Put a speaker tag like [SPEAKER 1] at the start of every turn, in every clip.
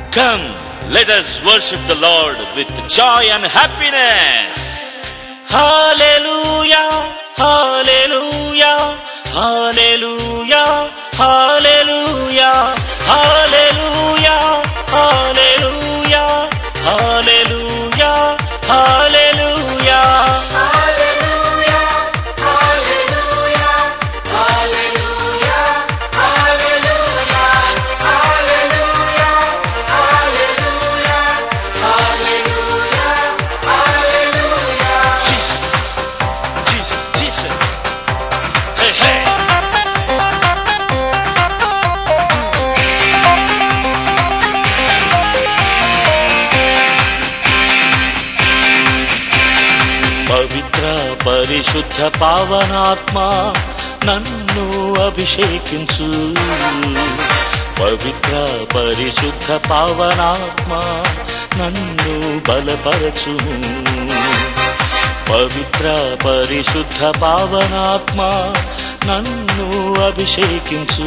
[SPEAKER 1] Come, let us worship the Lord with joy and happiness. Hallelujah, hallelujah, hallelujah, hallelujah, hallelujah, hallelujah, hallelujah, hallelujah. Jesus, Jesus, Jesus. Hey, hey. పవిత్ర పరిశుద్ధ పావనాత్మ నన్ను అభిషేకించు పవిత్ర పరిశుద్ధ పావనాత్మ నన్ను బలపరచుము పవిత్ర పరిశుద్ధ పావనాత్మ నన్ను అభిషేకించు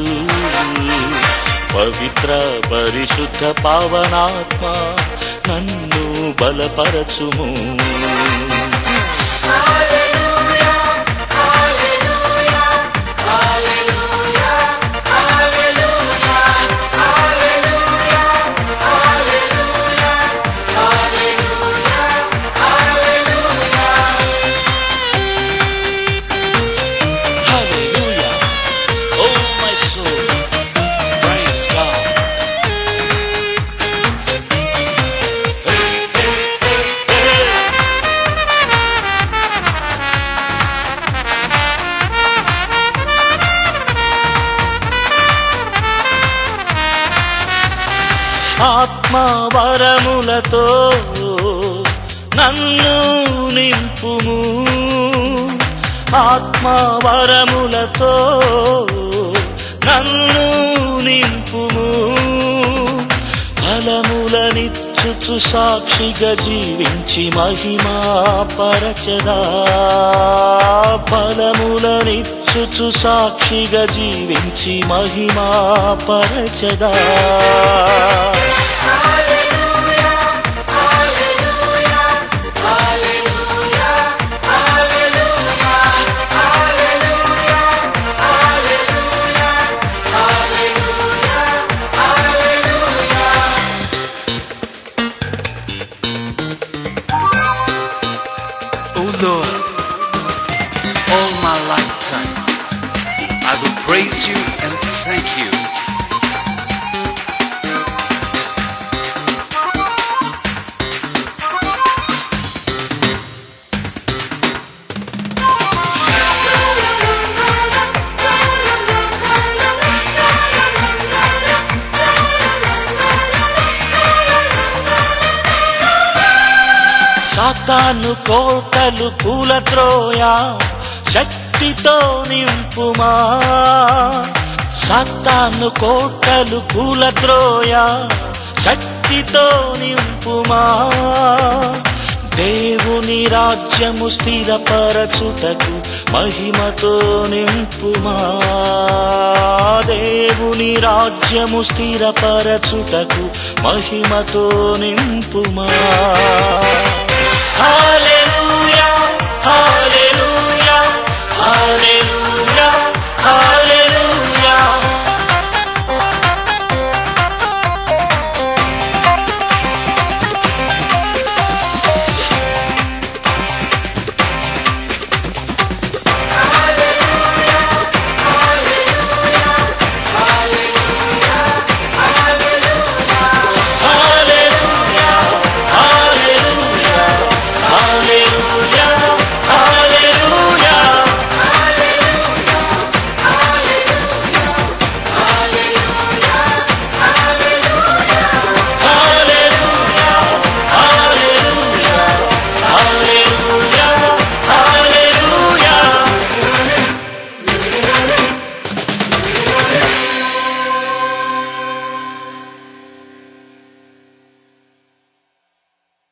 [SPEAKER 1] పవిత్ర పరిశుద్ధ పావనాత్మ నన్ను బలపరచుము Hallelujah. Oh, my soul. Praise God. Hey, hey, hey, hey. ఆత్మ వరములతో నన్ను నింపుము ఆత్మ వరములతో నన్ను నింపుము ఫలములనిచ్చుచు సాక్షిగా జీవించి మహిమా పరచదా ఫలములనిచ్చుచు సాక్షిగా జీవించి మహిమా పరచదా
[SPEAKER 2] Oh Lord, all my lifetime I will praise you and thank you.
[SPEAKER 1] సాతాను కోటలు కూలత్రోయా శక్తితో నింపుమా సాతాను కోటలు కూలత్రోయా శక్తితో నింపుమా దేవుని రాజ్యము స్థిరపరచుటకు మహిమతో నింపుమా దేవుని రాజ్యము స్థిరపరచుటకు మహిమతో నింపుమా హల్లెలూయా హల్లెలూయా